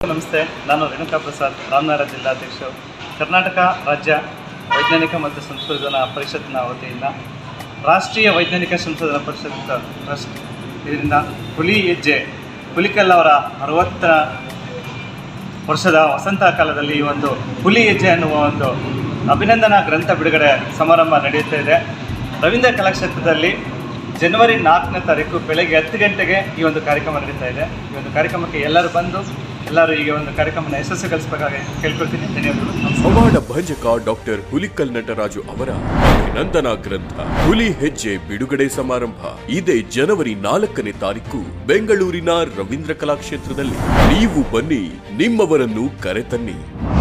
ನಮಸ್ತೆ ನಾನು ರೇಣುಕಾ ಪ್ರಸಾದ್ ರಾಮನಗರ ಜಿಲ್ಲಾಧ್ಯಕ್ಷರು ಕರ್ನಾಟಕ ರಾಜ್ಯ ವೈಜ್ಞಾನಿಕ ಮತ್ತು ಸಂಶೋಧನಾ ಪರಿಷತ್ನ ವತಿಯಿಂದ ರಾಷ್ಟ್ರೀಯ ವೈಜ್ಞಾನಿಕ ಸಂಶೋಧನಾ ಪರಿಷತ್ ಟ್ರಸ್ಟ್ ಇದರಿಂದ ಹುಲಿ ಹೆಜ್ಜೆ ಹುಲಿಕಲ್ ಅವರ ಅರವತ್ತ ವರ್ಷದ ವಸಂತ ಕಾಲದಲ್ಲಿ ಈ ಒಂದು ಹುಲಿ ಹೆಜ್ಜೆ ಅನ್ನುವ ಒಂದು ಅಭಿನಂದನಾ ಗ್ರಂಥ ಬಿಡುಗಡೆ ಸಮಾರಂಭ ನಡೆಯುತ್ತಾ ಇದೆ ರವೀಂದ್ರ ಕಲಾಕ್ಷೇತ್ರದಲ್ಲಿ ಜನವರಿ ನಾಲ್ಕನೇ ತಾರೀಕು ಬೆಳಗ್ಗೆ ಹತ್ತು ಗಂಟೆಗೆ ಈ ಒಂದು ಕಾರ್ಯಕ್ರಮ ನಡೀತಾ ಇದೆ ಈ ಒಂದು ಕಾರ್ಯಕ್ರಮಕ್ಕೆ ಎಲ್ಲರೂ ಬಂದು ಎಲ್ಲರೂ ಈ ಒಂದು ಕಾರ್ಯಕ್ರಮನ ಯಶಸ್ವಿಗೊಳಿಸಬೇಕಾಗಿ ಕೇಳ್ಕೊಳ್ತೀನಿ ಧನ್ಯವಾದಗಳು ನಮಸ್ಕಾರ ಪವಾಡ ಭಂಜಕ ಡಾಕ್ಟರ್ ಹುಲಿಕಲ್ ನಟರಾಜು ಅವರ ಅಭಿನಂದನಾ ಗ್ರಂಥ ಹುಲಿ ಹೆಜ್ಜೆ ಬಿಡುಗಡೆ ಸಮಾರಂಭ ಇದೇ ಜನವರಿ ನಾಲ್ಕನೇ ತಾರೀಕು ಬೆಂಗಳೂರಿನ ರವೀಂದ್ರ ಕಲಾಕ್ಷೇತ್ರದಲ್ಲಿ ನೀವು ಬನ್ನಿ ನಿಮ್ಮವರನ್ನು ಕರೆತನ್ನಿ